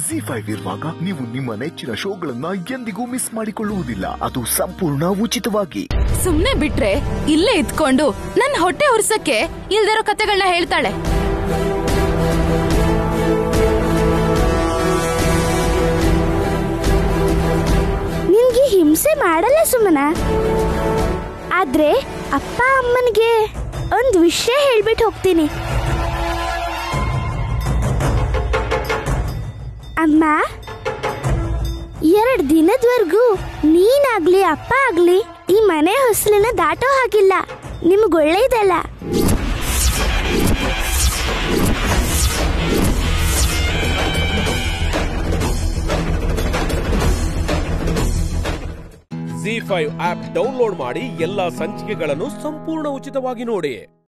G five ಇರುವಾಗ ನೀವು ನಿಮ್ಮ ನೆಚ್ಚಿನ ಶೋಗಳನ್ನ ಎಂದಿಗೂ ಮಿಸ್ ಮಾಡಿಕೊಳ್ಳುವುದಿಲ್ಲ ಅದು ಸಂಪೂರ್ಣ ಉಚಿತವಾಗಿ ಸುಮ್ನೆ ಬಿಟ್ರೆ ಇಲ್ಲೇ ಇದ್ಕೊಂಡು ನನ್ ಹೊಟ್ಟೆ ಉರ್ಸಕ್ಕೆ ಇಲ್ದಿರೋ ಕತೆಗಳನ್ನ ಹೇಳ್ತಾಳೆ ನಿನ್ಗೆ ಹಿಂಸೆ ಮಾಡಲ್ಲ ಸುಮನ ಆದ್ರೆ ಅಪ್ಪ ಅಮ್ಮನಿಗೆ ಒಂದ್ ವಿಷಯ ಹೇಳ್ಬಿಟ್ಟು ಹೋಗ್ತೀನಿ ಅಮ್ಮ ಎರಡ್ ದಿನದವರೆಗೂ ನೀನಾಗ್ಲಿ ಅಪ್ಪ ಆಗ್ಲಿ ಈ ಮನೆ ಹೊಸಲನ್ನ ದಾಟೋ ಹಾಗಿಲ್ಲ ನಿಮ್ಗೆ ಒಳ್ಳೇದಲ್ಲ ಜಿ ಫೈವ್ ಆಪ್ ಡೌನ್ಲೋಡ್ ಮಾಡಿ ಎಲ್ಲಾ ಸಂಚಿಕೆಗಳನ್ನು ಸಂಪೂರ್ಣ ಉಚಿತವಾಗಿ ನೋಡಿ